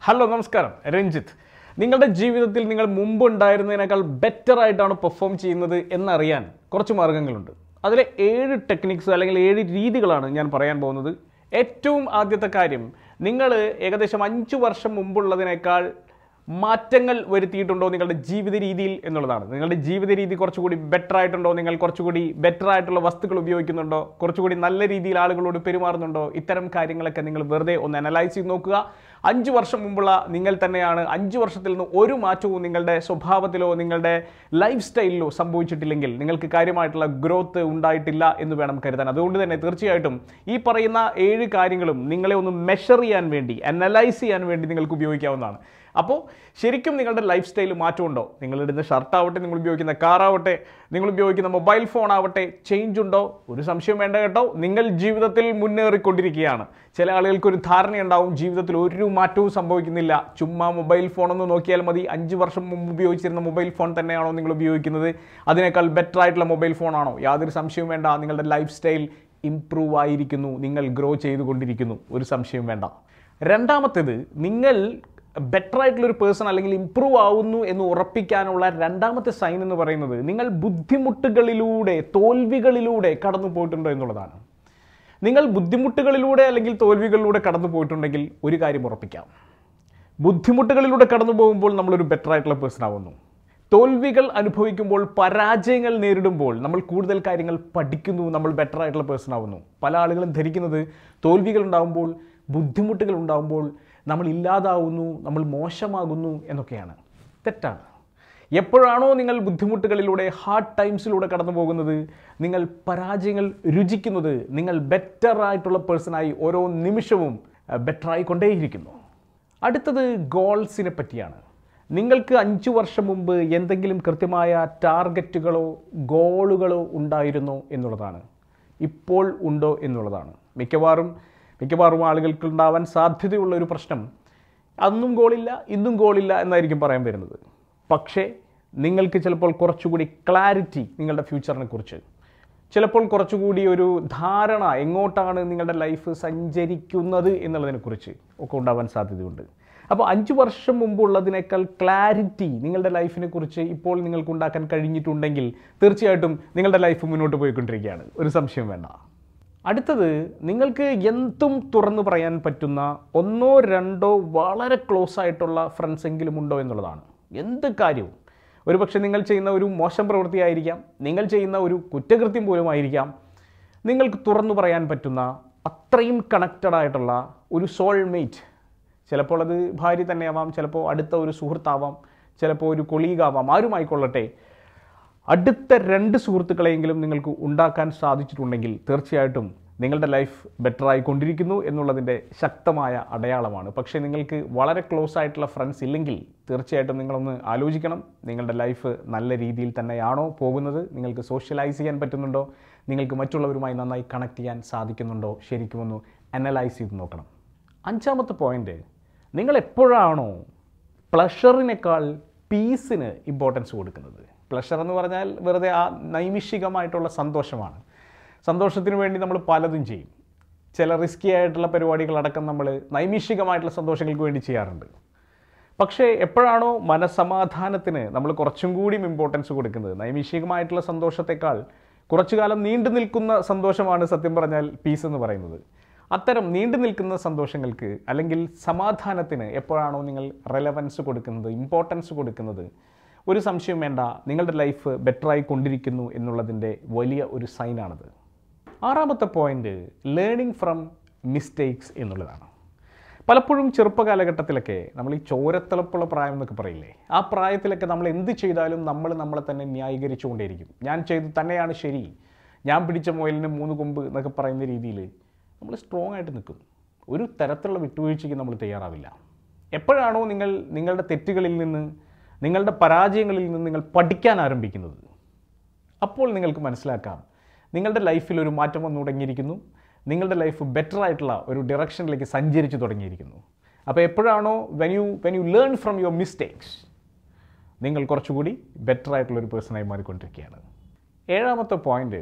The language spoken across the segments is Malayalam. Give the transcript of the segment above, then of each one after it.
ഹലോ നമസ്കാരം രഞ്ജിത്ത് നിങ്ങളുടെ ജീവിതത്തിൽ നിങ്ങൾ മുമ്പ് ഉണ്ടായിരുന്നതിനേക്കാൾ ബെറ്റർ ആയിട്ടാണ് പെർഫോം ചെയ്യുന്നത് എന്നറിയാൻ കുറച്ച് മാർഗങ്ങളുണ്ട് അതിലെ ഏഴ് ടെക്നിക്സ് അല്ലെങ്കിൽ ഏഴ് രീതികളാണ് ഞാൻ പറയാൻ പോകുന്നത് ഏറ്റവും ആദ്യത്തെ കാര്യം നിങ്ങൾ ഏകദേശം അഞ്ച് വർഷം മുമ്പുള്ളതിനേക്കാൾ മാറ്റങ്ങൾ വരുത്തിയിട്ടുണ്ടോ നിങ്ങളുടെ ജീവിത രീതിയിൽ എന്നുള്ളതാണ് നിങ്ങളുടെ ജീവിത രീതി കുറച്ചുകൂടി ബെറ്റർ ആയിട്ടുണ്ടോ നിങ്ങൾ കുറച്ചുകൂടി ബെറ്റർ ആയിട്ടുള്ള വസ്തുക്കൾ ഉപയോഗിക്കുന്നുണ്ടോ കുറച്ചുകൂടി നല്ല രീതിയിൽ ആളുകളോട് പെരുമാറുന്നുണ്ടോ ഇത്തരം കാര്യങ്ങളൊക്കെ നിങ്ങൾ വെറുതെ ഒന്ന് അനലൈസ് ചെയ്ത് നോക്കുക അഞ്ച് വർഷം മുമ്പുള്ള നിങ്ങൾ തന്നെയാണ് അഞ്ച് വർഷത്തിൽ നിന്ന് ഒരു മാറ്റവും നിങ്ങളുടെ സ്വഭാവത്തിലോ നിങ്ങളുടെ ലൈഫ് സ്റ്റൈലിലോ സംഭവിച്ചിട്ടില്ലെങ്കിൽ നിങ്ങൾക്ക് കാര്യമായിട്ടുള്ള ഗ്രോത്ത് ഉണ്ടായിട്ടില്ല എന്ന് വേണം കരുതാൻ അതുകൊണ്ട് തന്നെ തീർച്ചയായിട്ടും ഈ പറയുന്ന ഏഴ് കാര്യങ്ങളും നിങ്ങളെ ഒന്ന് മെഷർ ചെയ്യാൻ വേണ്ടി അനലൈസ് ചെയ്യാൻ വേണ്ടി നിങ്ങൾക്ക് ഉപയോഗിക്കാവുന്നതാണ് അപ്പോൾ ശരിക്കും നിങ്ങളുടെ ലൈഫ് സ്റ്റൈൽ മാറ്റമുണ്ടോ നിങ്ങൾ ഇടുന്ന ഷർട്ട് ആവട്ടെ നിങ്ങൾ ഉപയോഗിക്കുന്ന കാർ ആവട്ടെ നിങ്ങൾ ഉപയോഗിക്കുന്ന മൊബൈൽ ഫോൺ ആവട്ടെ ചേഞ്ച് ഉണ്ടോ ഒരു സംശയം വേണ്ട കേട്ടോ നിങ്ങൾ ജീവിതത്തിൽ മുന്നേറിക്കൊണ്ടിരിക്കുകയാണ് ചില ആളുകൾക്ക് ഒരു ധാരണയുണ്ടാവും ജീവിതത്തിൽ ഒരു മാറ്റവും സംഭവിക്കുന്നില്ല ചുമ്മാ മൊബൈൽ ഫോൺ ഒന്ന് നോക്കിയാൽ മതി അഞ്ച് വർഷം മുമ്പ് ഉപയോഗിച്ചിരുന്ന മൊബൈൽ ഫോൺ തന്നെയാണോ നിങ്ങൾ ഉപയോഗിക്കുന്നത് അതിനേക്കാൾ ബെറ്റർ ആയിട്ടുള്ള മൊബൈൽ ഫോണാണോ യാതൊരു സംശയവും വേണ്ട നിങ്ങളുടെ ലൈഫ് സ്റ്റൈൽ ഇംപ്രൂവ് ആയിരിക്കുന്നു നിങ്ങൾ ഗ്രോ ചെയ്തുകൊണ്ടിരിക്കുന്നു ഒരു സംശയവും വേണ്ട രണ്ടാമത്തേത് നിങ്ങൾ ബെറ്റർ ആയിട്ടുള്ള ഒരു പേഴ്സൺ അല്ലെങ്കിൽ ഇമ്പ്രൂവ് ആവുന്നു എന്ന് ഉറപ്പിക്കാനുള്ള രണ്ടാമത്തെ സൈൻ എന്ന് പറയുന്നത് നിങ്ങൾ ബുദ്ധിമുട്ടുകളിലൂടെ തോൽവികളിലൂടെ കടന്നു പോയിട്ടുണ്ടോ എന്നുള്ളതാണ് നിങ്ങൾ ബുദ്ധിമുട്ടുകളിലൂടെ അല്ലെങ്കിൽ തോൽവികളിലൂടെ കടന്നു പോയിട്ടുണ്ടെങ്കിൽ ഒരു കാര്യം ഉറപ്പിക്കാം ബുദ്ധിമുട്ടുകളിലൂടെ കടന്നു പോകുമ്പോൾ നമ്മളൊരു ബെറ്റർ ആയിട്ടുള്ള പേഴ്സൺ ആവുന്നു തോൽവികൾ അനുഭവിക്കുമ്പോൾ പരാജയങ്ങൾ നേരിടുമ്പോൾ നമ്മൾ കൂടുതൽ കാര്യങ്ങൾ പഠിക്കുന്നു നമ്മൾ ബെറ്റർ ആയിട്ടുള്ള പേഴ്സൺ ആവുന്നു പല ആളുകളും ധരിക്കുന്നത് തോൽവികൾ ഉണ്ടാകുമ്പോൾ ബുദ്ധിമുട്ടുകൾ ഉണ്ടാകുമ്പോൾ നമ്മൾ ഇല്ലാതാവുന്നു നമ്മൾ മോശമാകുന്നു എന്നൊക്കെയാണ് തെറ്റാണ് എപ്പോഴാണോ നിങ്ങൾ ബുദ്ധിമുട്ടുകളിലൂടെ ഹാർഡ് ടൈംസിലൂടെ കടന്നു പോകുന്നത് നിങ്ങൾ പരാജയങ്ങൾ രുചിക്കുന്നത് നിങ്ങൾ ബെറ്റർ ആയിട്ടുള്ള പേഴ്സണായി ഓരോ നിമിഷവും ബെറ്റർ ആയിക്കൊണ്ടേയിരിക്കുന്നു അടുത്തത് ഗോൾസിനെ പറ്റിയാണ് നിങ്ങൾക്ക് അഞ്ചു വർഷം മുമ്പ് എന്തെങ്കിലും കൃത്യമായ ടാർഗറ്റുകളോ ഗോളുകളോ ഉണ്ടായിരുന്നോ എന്നുള്ളതാണ് ഇപ്പോൾ ഉണ്ടോ എന്നുള്ളതാണ് മിക്കവാറും മിക്കവാറും ആളുകൾക്ക് ഉണ്ടാവാൻ സാധ്യതയുള്ള ഒരു പ്രശ്നം അന്നും ഗോളില്ല ഇന്നും ഗോളില്ല എന്നായിരിക്കും പറയാൻ വരുന്നത് പക്ഷേ നിങ്ങൾക്ക് ചിലപ്പോൾ കുറച്ചുകൂടി ക്ലാരിറ്റി നിങ്ങളുടെ ഫ്യൂച്ചറിനെ കുറിച്ച് ചിലപ്പോൾ കുറച്ചുകൂടി ഒരു ധാരണ എങ്ങോട്ടാണ് നിങ്ങളുടെ ലൈഫ് സഞ്ചരിക്കുന്നത് എന്നുള്ളതിനെക്കുറിച്ച് ഒക്കെ ഉണ്ടാവാൻ സാധ്യതയുണ്ട് അപ്പോൾ അഞ്ച് വർഷം മുമ്പുള്ളതിനേക്കാൾ ക്ലാരിറ്റി നിങ്ങളുടെ ലൈഫിനെ കുറിച്ച് ഇപ്പോൾ നിങ്ങൾക്ക് ഉണ്ടാക്കാൻ കഴിഞ്ഞിട്ടുണ്ടെങ്കിൽ തീർച്ചയായിട്ടും നിങ്ങളുടെ ലൈഫ് മുന്നോട്ട് പോയിക്കൊണ്ടിരിക്കുകയാണ് ഒരു സംശയം വേണ്ട അടുത്തത് നിങ്ങൾക്ക് എന്തും തുറന്നു പറയാൻ പറ്റുന്ന ഒന്നോ രണ്ടോ വളരെ ക്ലോസ് ആയിട്ടുള്ള ഫ്രണ്ട്സ് എങ്കിലും ഉണ്ടോ എന്നുള്ളതാണ് എന്ത് കാര്യവും ഒരുപക്ഷെ നിങ്ങൾ ചെയ്യുന്ന ഒരു മോശം പ്രവൃത്തിയായിരിക്കാം നിങ്ങൾ ചെയ്യുന്ന ഒരു കുറ്റകൃത്യം പോലും ആയിരിക്കാം നിങ്ങൾക്ക് തുറന്നു പറയാൻ പറ്റുന്ന അത്രയും കണക്റ്റഡ് ആയിട്ടുള്ള ഒരു സോൾമേറ്റ് ചിലപ്പോൾ അത് ഭാര്യ തന്നെയാവാം ചിലപ്പോൾ അടുത്ത ഒരു സുഹൃത്താവാം ചിലപ്പോൾ ഒരു കൊളീഗാവാം ആരുമായിക്കൊള്ളട്ടെ അടുത്ത രണ്ട് സുഹൃത്തുക്കളെങ്കിലും നിങ്ങൾക്ക് ഉണ്ടാക്കാൻ സാധിച്ചിട്ടുണ്ടെങ്കിൽ തീർച്ചയായിട്ടും നിങ്ങളുടെ ലൈഫ് ബെറ്റർ ആയിക്കൊണ്ടിരിക്കുന്നു എന്നുള്ളതിൻ്റെ ശക്തമായ അടയാളമാണ് പക്ഷേ നിങ്ങൾക്ക് വളരെ ക്ലോസ് ആയിട്ടുള്ള ഫ്രണ്ട്സ് ഇല്ലെങ്കിൽ തീർച്ചയായിട്ടും നിങ്ങളൊന്ന് ആലോചിക്കണം നിങ്ങളുടെ ലൈഫ് നല്ല രീതിയിൽ തന്നെയാണോ പോകുന്നത് നിങ്ങൾക്ക് സോഷ്യലൈസ് ചെയ്യാൻ പറ്റുന്നുണ്ടോ നിങ്ങൾക്ക് മറ്റുള്ളവരുമായി നന്നായി കണക്ട് ചെയ്യാൻ സാധിക്കുന്നുണ്ടോ ശരിക്കും ഒന്ന് അനലൈസ് ചെയ്ത് നോക്കണം അഞ്ചാമത്തെ പോയിന്റ് നിങ്ങൾ എപ്പോഴാണോ പ്ലഷറിനേക്കാൾ പീസിന് ഇമ്പോർട്ടൻസ് കൊടുക്കുന്നത് പ്ലഷർ എന്ന് പറഞ്ഞാൽ വെറുതെ ആ നൈമിഷികമായിട്ടുള്ള സന്തോഷമാണ് സന്തോഷത്തിന് വേണ്ടി നമ്മൾ പലതും ചെയ്യും ചില റിസ്കി ആയിട്ടുള്ള പരിപാടികളടക്കം നമ്മൾ നൈമിഷികമായിട്ടുള്ള സന്തോഷങ്ങൾക്ക് വേണ്ടി ചെയ്യാറുണ്ട് പക്ഷേ എപ്പോഴാണോ മനസമാധാനത്തിന് നമ്മൾ കുറച്ചും കൂടിയും ഇമ്പോർട്ടൻസ് കൊടുക്കുന്നത് നൈമിഷികമായിട്ടുള്ള സന്തോഷത്തെക്കാൾ കുറച്ചു കാലം നീണ്ടു നിൽക്കുന്ന സന്തോഷമാണ് സത്യം പറഞ്ഞാൽ പീസ് എന്ന് പറയുന്നത് അത്തരം നീണ്ടു നിൽക്കുന്ന സന്തോഷങ്ങൾക്ക് അല്ലെങ്കിൽ സമാധാനത്തിന് എപ്പോഴാണോ നിങ്ങൾ റെലവൻസ് കൊടുക്കുന്നത് ഇമ്പോർട്ടൻസ് കൊടുക്കുന്നത് ഒരു സംശയം വേണ്ട നിങ്ങളുടെ ലൈഫ് ബെറ്ററായി കൊണ്ടിരിക്കുന്നു എന്നുള്ളതിൻ്റെ വലിയ ഒരു സൈനാണത് ആറാമത്തെ പോയിന്റ് ലേണിംഗ് ഫ്രം മിസ്റ്റേക്സ് എന്നുള്ളതാണ് പലപ്പോഴും ചെറുപ്പ കാലഘട്ടത്തിലൊക്കെ നമ്മൾ ഈ ചോരത്തിളപ്പുള്ള പ്രായം എന്നൊക്കെ പറയില്ലേ ആ പ്രായത്തിലൊക്കെ നമ്മൾ എന്ത് ചെയ്താലും നമ്മൾ നമ്മളെ തന്നെ ന്യായീകരിച്ചുകൊണ്ടേയിരിക്കും ഞാൻ ചെയ്തു തന്നെയാണ് ശരി ഞാൻ പിടിച്ച മുയലിന് മൂന്ന് കൊമ്പ് എന്നൊക്കെ പറയുന്ന രീതിയിൽ നമ്മൾ സ്ട്രോങ് ആയിട്ട് നിൽക്കും ഒരു തരത്തിലുള്ള വിട്ടുവീഴ്ചയ്ക്ക് നമ്മൾ തയ്യാറാവില്ല എപ്പോഴാണോ നിങ്ങൾ നിങ്ങളുടെ തെറ്റുകളിൽ നിന്ന് നിങ്ങളുടെ പരാജയങ്ങളിൽ നിന്ന് നിങ്ങൾ പഠിക്കാൻ ആരംഭിക്കുന്നത് അപ്പോൾ നിങ്ങൾക്ക് മനസ്സിലാക്കാം നിങ്ങളുടെ ലൈഫിൽ ഒരു മാറ്റം വന്നു തുടങ്ങിയിരിക്കുന്നു നിങ്ങളുടെ ലൈഫ് ബെറ്റർ ആയിട്ടുള്ള ഒരു ഡയറക്ഷനിലേക്ക് സഞ്ചരിച്ചു തുടങ്ങിയിരിക്കുന്നു അപ്പോൾ എപ്പോഴാണോ when you when you learn from your mistakes നിങ്ങൾ കുറച്ചുകൂടി ബെറ്റർ ആയിട്ടുള്ള ഒരു പേഴ്സണായി മാറിക്കൊണ്ടിരിക്കുകയാണ് ഏഴാമത്തെ പോയിന്റ്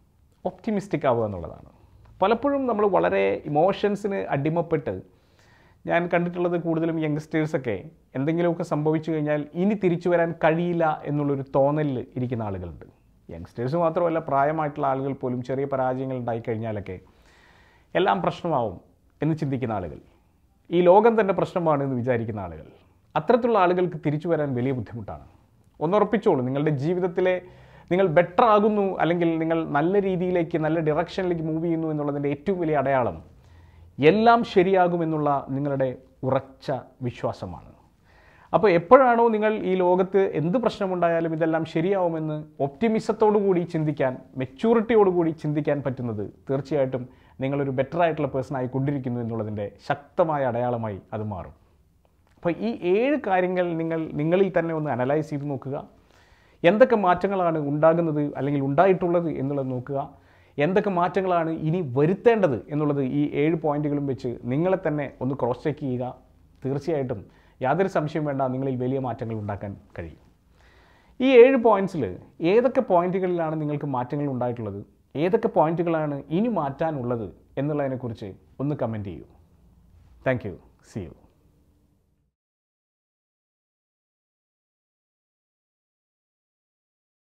ഒപ്റ്റിമിസ്റ്റിക് ആവുക എന്നുള്ളതാണ് പലപ്പോഴും നമ്മൾ വളരെ ഇമോഷൻസിന് അടിമപ്പെട്ട് ഞാൻ കണ്ടിട്ടുള്ളത് കൂടുതലും യങ്സ്റ്റേഴ്സൊക്കെ എന്തെങ്കിലുമൊക്കെ സംഭവിച്ചു കഴിഞ്ഞാൽ ഇനി തിരിച്ചു വരാൻ കഴിയില്ല എന്നുള്ളൊരു തോന്നലിൽ ഇരിക്കുന്ന ആളുകളുണ്ട് യങ്സ്റ്റേഴ്സ് മാത്രമല്ല പ്രായമായിട്ടുള്ള ആളുകൾ പോലും ചെറിയ പരാജയങ്ങൾ ഉണ്ടായിക്കഴിഞ്ഞാലൊക്കെ എല്ലാം പ്രശ്നമാവും എന്ന് ചിന്തിക്കുന്ന ആളുകൾ ഈ ലോകം തന്നെ പ്രശ്നമാണ് എന്ന് വിചാരിക്കുന്ന ആളുകൾ അത്തരത്തിലുള്ള ആളുകൾക്ക് തിരിച്ചു വരാൻ വലിയ ബുദ്ധിമുട്ടാണ് ഒന്നുറപ്പിച്ചോളൂ നിങ്ങളുടെ ജീവിതത്തിലെ നിങ്ങൾ ബെറ്റർ ആകുന്നു അല്ലെങ്കിൽ നിങ്ങൾ നല്ല രീതിയിലേക്ക് നല്ല ഡിറക്ഷനിലേക്ക് മൂവ് ചെയ്യുന്നു എന്നുള്ളതിൻ്റെ ഏറ്റവും വലിയ അടയാളം എല്ലാം ശരിയാകുമെന്നുള്ള നിങ്ങളുടെ ഉറച്ച വിശ്വാസമാണ് അപ്പോൾ എപ്പോഴാണോ നിങ്ങൾ ഈ ലോകത്ത് എന്ത് പ്രശ്നമുണ്ടായാലും ഇതെല്ലാം ശരിയാവുമെന്ന് ഒപ്റ്റിമിസത്തോടു കൂടി ചിന്തിക്കാൻ മെച്യൂരിറ്റിയോട് കൂടി ചിന്തിക്കാൻ പറ്റുന്നത് തീർച്ചയായിട്ടും നിങ്ങളൊരു ബെറ്റർ ആയിട്ടുള്ള പേഴ്സൺ ആയി കൊണ്ടിരിക്കുന്നു എന്നുള്ളതിൻ്റെ ശക്തമായ അടയാളമായി അത് മാറും അപ്പോൾ ഈ ഏഴ് കാര്യങ്ങൾ നിങ്ങൾ നിങ്ങളിൽ തന്നെ ഒന്ന് അനലൈസ് ചെയ്ത് നോക്കുക എന്തൊക്കെ മാറ്റങ്ങളാണ് ഉണ്ടാകുന്നത് അല്ലെങ്കിൽ ഉണ്ടായിട്ടുള്ളത് എന്നുള്ളത് നോക്കുക എന്തൊക്കെ മാറ്റങ്ങളാണ് ഇനി വരുത്തേണ്ടത് എന്നുള്ളത് ഈ ഏഴ് പോയിന്റുകളും വെച്ച് നിങ്ങളെ തന്നെ ഒന്ന് ക്രോസ് ചെക്ക് ചെയ്യുക തീർച്ചയായിട്ടും യാതൊരു സംശയം വേണ്ട നിങ്ങളിൽ വലിയ മാറ്റങ്ങൾ ഉണ്ടാക്കാൻ കഴിയും ഈ ഏഴ് പോയിന്റ്സിൽ ഏതൊക്കെ പോയിന്റുകളിലാണ് നിങ്ങൾക്ക് മാറ്റങ്ങൾ ഉണ്ടായിട്ടുള്ളത് ഏതൊക്കെ പോയിന്റുകളാണ് ഇനി മാറ്റാനുള്ളത് എന്നുള്ളതിനെക്കുറിച്ച് ഒന്ന് കമൻറ്റ് ചെയ്യൂ താങ്ക് യു സി യു